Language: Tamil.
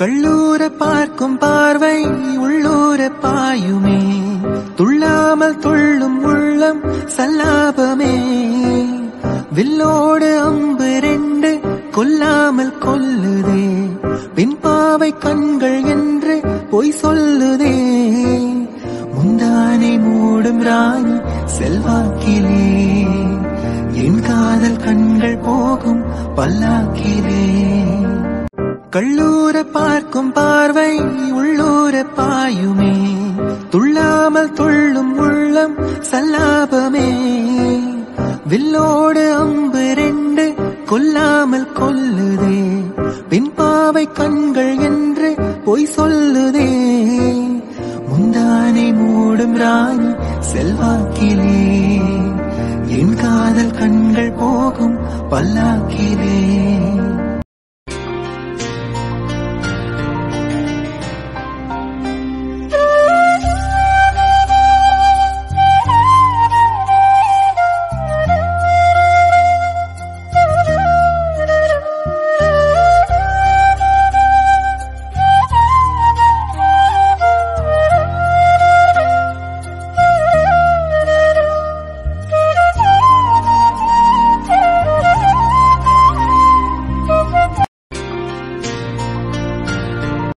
கள்ளூர பார்க்கும் பார்வை உள்ளூர பாயுமே துள்ளாமல் துள்ளும் உள்ளம் சல்லாபமே வில்லோடு அம்பு ரெண்டு கொல்லாமல் கொல்லுதே பின்பாவை கண்கள் என்று பொய் சொல்லுதே முந்தானை மூடும் ராணி செல்வாக்கிலே என் காதல் கண்கள் போகும் பல்லாக்கிலே கள்ளூர பார்க்கும் பார்வை உள்ளூர பாயுமே துள்ளாமல் துள்ளும் உள்ளம் சல்லாபமே வில்லோடு அம்பு ரெண்டு கொல்லாமல் கொல்லுதே பின்பாவை கண்கள் என்று பொய் சொல்லுதே முந்தானை மூடும் ராணி செல்வாக்கிலே என் காதல் கண்கள் போகும் பல்லாக்கிலே